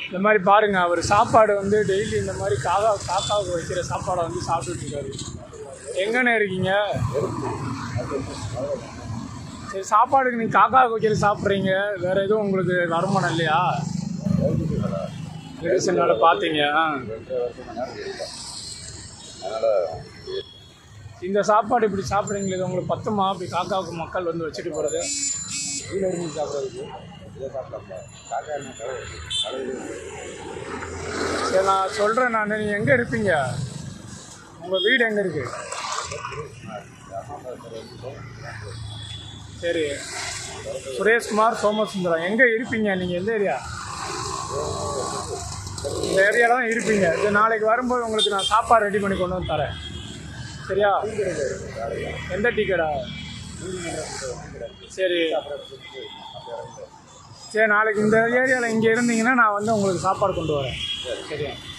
இந்த மாதிரி பாருங்க அவர் சாப்பாடு வந்து டெய்லி இந்த மாதிரி காக்கா காக்காவுக்கு வைக்கிற சாப்பாடை வந்து சாப்பிட்டுட்டு இருக்காரு எங்கண்ணே இருக்கீங்க சரி சாப்பாடுக்கு நீங்கள் காக்காவுக்கு வைக்கிற சாப்பிட்றீங்க வேற எதுவும் உங்களுக்கு வருமானம் இல்லையா மெடிசனால பார்த்தீங்க ஆ. இந்த சாப்பாடு இப்படி சாப்பிட்றீங்களே இது உங்களுக்கு பத்துமா இப்படி காக்காவுக்கு மக்கள் வந்து வச்சுட்டு போகிறது வீட்டில் இருந்து சாப்பிட்றதுக்கு இதை சாப்பிட்டோம்ல காக்கா என்ன கடை கடையில் சரி நான் சொல்கிறேன் நான் நீங்கள் எங்கே இருப்பீங்க உங்கள் வீடு எங்கே இருக்கு சரி சுரேஷ்குமார் சோமசுந்தரம் எங்கே இருப்பீங்க நீங்கள் எந்த ஏரியா இந்த ஏரியாவில் தான் இருப்பீங்க இது நாளைக்கு வரும்போது உங்களுக்கு நான் சாப்பாடு ரெடி பண்ணி கொண்டு வந்து தரேன் சரியா எந்த டீ கடை சரி சரி நாளைக்கு இந்த ஏரியாவில் இங்கே இருந்தீங்கன்னா நான் வந்து உங்களுக்கு சாப்பாடு கொண்டு வரேன் சரியா